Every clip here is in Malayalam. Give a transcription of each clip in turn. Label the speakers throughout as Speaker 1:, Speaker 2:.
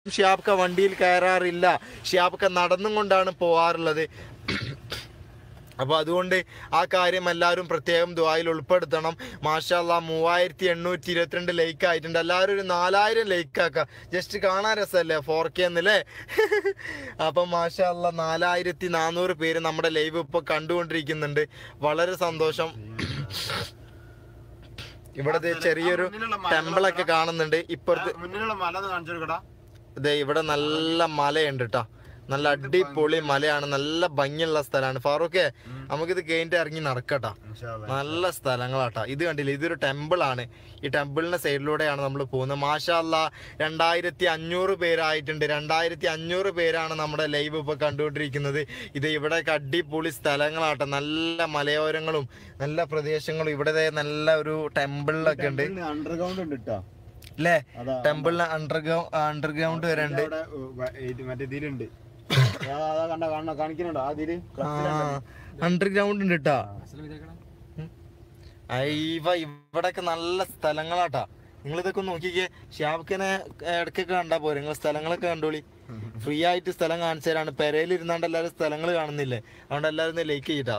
Speaker 1: ഷിയാബ്ക്ക വണ്ടിയിൽ കയറാറില്ല ഷിയാബ്ക്ക നടന്നും കൊണ്ടാണ് പോവാറുള്ളത് അപ്പോൾ അതുകൊണ്ട് ആ കാര്യം എല്ലാവരും പ്രത്യേകം ദ്വായിൽ ഉൾപ്പെടുത്തണം മാഷാല്ല മൂവായിരത്തി എണ്ണൂറ്റി ഇരുപത്തിരണ്ട് ലൈക്ക് ആയിട്ടുണ്ട് എല്ലാവരും ഒരു നാലായിരം ലൈക്ക് ആക്കാം ജസ്റ്റ് കാണാൻ രസമല്ലേ ഫോർ കെ എന്നല്ലേ അപ്പം മാഷാല്ല നാലായിരത്തി നാനൂറ് പേര് നമ്മുടെ ലൈവ് ഇപ്പോൾ കണ്ടുകൊണ്ടിരിക്കുന്നുണ്ട് വളരെ സന്തോഷം ഇവിടത്തെ ചെറിയൊരു ടെമ്പിളൊക്കെ കാണുന്നുണ്ട് ഇപ്പുറത്ത്
Speaker 2: മുന്നിലുള്ള മല ഒന്ന് കാണിച്ചു കൊടുക്കടാ
Speaker 1: ദേ ഇവിടെ നല്ല മലയുണ്ട് കേട്ടോ നല്ല അടിപൊളി മലയാണ് നല്ല ഭംഗിയുള്ള സ്ഥലമാണ് ഫാറൂഖേ നമുക്കിത് കഴിഞ്ഞിട്ട് ഇറങ്ങി നടക്കട്ടാ നല്ല സ്ഥലങ്ങളാട്ടാ ഇത് കണ്ടില്ല ഇതൊരു ടെമ്പിൾ ആണ് ഈ ടെമ്പിളിന്റെ സൈഡിലൂടെയാണ് നമ്മൾ പോകുന്നത് മാഷാല്ല രണ്ടായിരത്തി അഞ്ഞൂറ് പേരായിട്ടുണ്ട് രണ്ടായിരത്തി അഞ്ഞൂറ് പേരാണ് നമ്മുടെ ലൈവ് ഇപ്പൊ കണ്ടുകൊണ്ടിരിക്കുന്നത് ഇത് ഇവിടെയൊക്കെ അടിപൊളി സ്ഥലങ്ങളാട്ടെ നല്ല മലയോരങ്ങളും നല്ല പ്രദേശങ്ങളും ഇവിടെ ദേ നല്ല ഒരു ടെമ്പിളിലൊക്കെ ഉണ്ട്
Speaker 2: അണ്ടർഗ്രൗണ്ട് ഉണ്ട് കേട്ടോ
Speaker 1: അല്ലേ
Speaker 2: അതാ
Speaker 1: ടെമ്പിളിന് അണ്ടർഗ്രൗണ്ട് അണ്ടർഗ്രൗണ്ട് വരെ ഉണ്ട്
Speaker 2: അവിടെ, ഉ, വ- ഇത് മറ്റേ ഇതിലുണ്ട് അതാ അതാ കണ്ട കാണ കാണിക്കുന്നുണ്ടോ ആ ഇതില്
Speaker 1: അണ്ടർഗ്രൗണ്ട് ഉണ്ട് കേട്ടാ അയ്യവ ഇവിടൊക്കെ നല്ല സ്ഥലങ്ങളാട്ടാ നിങ്ങൾ ഇതൊക്കെ ഒന്ന് നോക്കിക്കേ ഷാബിക്കനെ ഇടയ്ക്കൊക്കെ കണ്ടാ പോരെ നിങ്ങൾ സ്ഥലങ്ങളൊക്കെ കണ്ടോളി ഫ്രീ ആയിട്ട് സ്ഥലം കാണിച്ചു തരാണ് പെരയിൽ ഇരുന്നാണ്ട് എല്ലാവരും സ്ഥലങ്ങൾ കാണുന്നില്ലേ അതുകൊണ്ട് എല്ലാവരും ലൈക്ക് ചെയ്യട്ടാ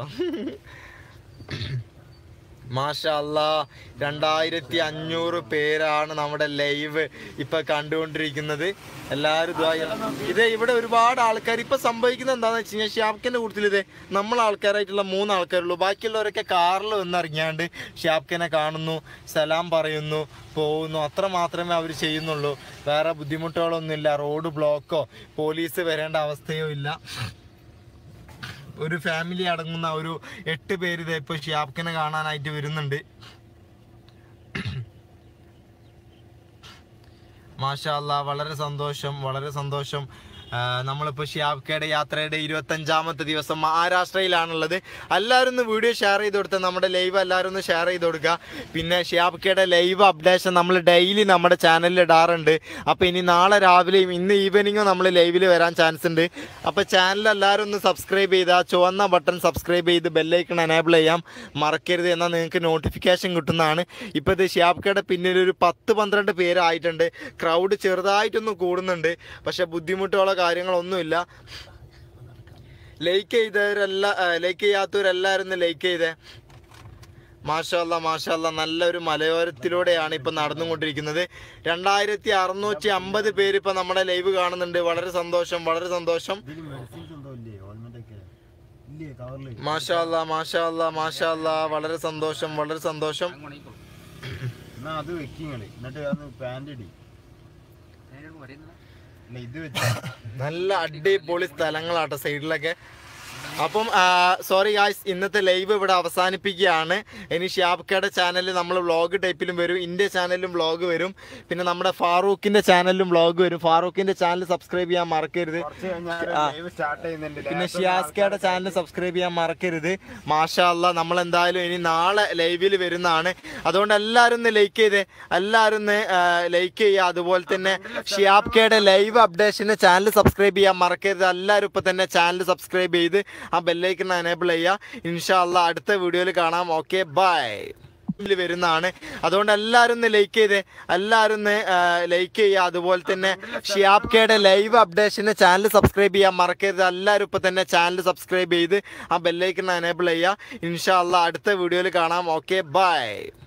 Speaker 1: മാഷാ അല്ലാ രണ്ടായിരത്തി അഞ്ഞൂറ് പേരാണ് നമ്മുടെ ലൈവ് ഇപ്പൊ കണ്ടുകൊണ്ടിരിക്കുന്നത് എല്ലാവരും ദ്വാ ചെയ്യണം. ഇത് ഇവിടെ ഒരുപാട് ആൾക്കാർ ഇപ്പൊ സംഭവിക്കുന്നത് എന്താണെന്ന് വെച്ച് കഴിഞ്ഞാൽ ഷാപ്കന്റെ കൂട്ടത്തിൽ ഇത് നമ്മൾ ആൾക്കാരായിട്ടുള്ള മൂന്ന് ആൾക്കാരുള്ളൂ ബാക്കിയുള്ളവരൊക്കെ കാറിൽ വന്നിറങ്ങിയാണ്ട് ഷാപ്കനെ കാണുന്നു സലാം പറയുന്നു പോകുന്നു അത്ര മാത്രമേ അവർ ചെയ്യുന്നുള്ളൂ വേറെ ബുദ്ധിമുട്ടുകളൊന്നുമില്ല റോഡ് ബ്ലോക്കോ പോലീസ് വരേണ്ട അവസ്ഥയോ ഇല്ല ഒരു ഫാമിലി അടങ്ങുന്ന ഒരു എട്ട് പേര് ഇതേ ഇപ്പൊ ഷിയാബ്ക്കിനെ കാണാനായിട്ട് വരുന്നുണ്ട് മാഷാ അല്ലാ വളരെ സന്തോഷം വളരെ സന്തോഷം ആ, നമ്മളിപ്പോ ഷിയാബ്ക്കയുടെ യാത്രയുടെ ഇരുപത്തഞ്ചാമത്തെ ദിവസം മഹാരാഷ്ട്രയിലാണുള്ളത് എല്ലാവരും ഒന്ന് വീഡിയോ ഷെയർ ചെയ്ത് കൊടുത്ത നമ്മുടെ ലൈവ് എല്ലാവരും ഒന്ന് ഷെയർ ചെയ്ത് കൊടുക്കുക പിന്നെ ഷിയാബ്ക്കയുടെ ലൈവ് അപ്ഡേഷൻ നമ്മൾ ഡെയിലി നമ്മുടെ ചാനലിൽ ഇടാറുണ്ട് അപ്പോൾ ഇനി നാളെ രാവിലെയും ഇന്ന് ഈവനിങ്ങും നമ്മൾ ലൈവിൽ വരാൻ ചാൻസ് ഉണ്ട് അപ്പോൾ ചാനൽ എല്ലാവരും ഒന്ന് സബ്സ്ക്രൈബ് ചെയ്താൽ ചുവന്ന ബട്ടൺ സബ്സ്ക്രൈബ് ചെയ്ത് ബെല്ലൈക്കൺ എനേബിൾ ചെയ്യാം മറക്കരുത് എന്നാൽ നിങ്ങൾക്ക് നോട്ടിഫിക്കേഷൻ കിട്ടുന്നതാണ് ഇപ്പോൾ ഇത് ഷിയാബ്ക്കയുടെ പിന്നിൽ ഒരു പത്ത് പന്ത്രണ്ട് പേരായിട്ടുണ്ട് ക്രൗഡ് ചെറുതായിട്ടൊന്ന് കൂടുന്നുണ്ട് പക്ഷെ ബുദ്ധിമുട്ടുകളോ കാര്യങ്ങളൊന്നുമില്ല ലൈക്ക് ചെയ്തവരെല്ലാ ലൈക്ക് ചെയ്യാത്തവരെല്ലാവരും ഒന്ന് ലൈക്ക് ചെയ്തേ മാഷല്ല മാഷല്ല നല്ലൊരു മലയോരത്തിലൂടെയാണ് ഇപ്പൊ നടന്നുകൊണ്ടിരിക്കുന്നത് രണ്ടായിരത്തി അറുന്നൂറ്റി അമ്പത് പേര് ഇപ്പൊ നമ്മുടെ ലൈവ് കാണുന്നുണ്ട് വളരെ സന്തോഷം വളരെ സന്തോഷം
Speaker 2: ഇതില് മെഡിസിൻസ് എന്തോ ഇല്ലേ ഓൾമെന്റ് ഒക്കെ ഇല്ലേ കവറില്
Speaker 1: മാഷല്ല മാഷല്ല മാഷല്ല വളരെ സന്തോഷം വളരെ സന്തോഷം
Speaker 2: എന്നാ അത് വെക്കിങ്ങള് എന്നിട്ട് അന്ന് പാന്റ് ഇടി ഇല്ല ഇത് വെച്ച
Speaker 1: നല്ല അടിപൊളി സ്ഥലങ്ങളാട്ടോ സൈഡിലൊക്കെ അപ്പം സോറി ഗായ്സ് ഇന്നത്തെ ലൈവ് ഇവിടെ അവസാനിപ്പിക്കുകയാണ് ഇനി ഷാബ്ക്കയുടെ ചാനലിൽ നമ്മൾ വ്ളോഗ് ടൈപ്പിലും വരും ഇന്ത്യ ചാനലിലും വ്ളോഗ് വരും പിന്നെ നമ്മുടെ ഫാറൂഖിന്റെ ചാനലിലും വ്ളോഗ് വരും ഫാറൂഖിന്റെ ചാനൽ സബ്സ്ക്രൈബ് ചെയ്യാൻ മറക്കരുത്
Speaker 2: കുറച്ച് കഴിഞ്ഞാൽ
Speaker 1: ആ.
Speaker 2: ലൈവ് സ്റ്റാർട്ട് ചെയ്യുന്നുണ്ട്
Speaker 1: പിന്നെ ഷിയാസ്കയുടെ ചാനൽ സബ്സ്ക്രൈബ് ചെയ്യാൻ മറക്കരുത് മാഷാ അല്ല നമ്മൾ എന്തായാലും ഇനി നാളെ ലൈവിൽ വരുന്നതാണ് അതുകൊണ്ട് എല്ലാവരും ഒന്ന് ലൈക്ക് ചെയ്തേ എല്ലാവരും ഒന്ന് ലൈക്ക് ചെയ്യുക അതുപോലെ തന്നെ ഷിയാബ്കയുടെ ലൈവ് അപ്ഡേഷന് ചാനൽ സബ്സ്ക്രൈബ് ചെയ്യാൻ മറക്കരുത് എല്ലാവരും ഇപ്പൊ തന്നെ ചാനൽ സബ്സ്ക്രൈബ് ചെയ്ത് ആ ബെല്ലൈക്കൺ എനേബിൾ ചെയ്യുക ഇൻഷാ അല്ല അടുത്ത വീഡിയോയിൽ കാണാം ഓക്കെ ബൈ വരുന്നതാണ് അതുകൊണ്ട് എല്ലാവരും ഒന്ന് ലൈക്ക് ചെയ്തേ എല്ലാവരും ഒന്ന് ലൈക്ക് ചെയ്യുക അതുപോലെ തന്നെ ഷിയാബ്കയുടെ ലൈവ് അപ്ഡേഷന് ചാനൽ സബ്സ്ക്രൈബ് ചെയ്യാൻ മറക്കരുത് എല്ലാവരും ഇപ്പൊ തന്നെ ചാനൽ സബ്സ്ക്രൈബ് ചെയ്ത് ആ ബെല്ലൈക്കൺ എനേബിൾ ചെയ്യുക ഇൻഷാ അല്ല അടുത്ത വീഡിയോയിൽ കാണാം ഓക്കെ ബൈ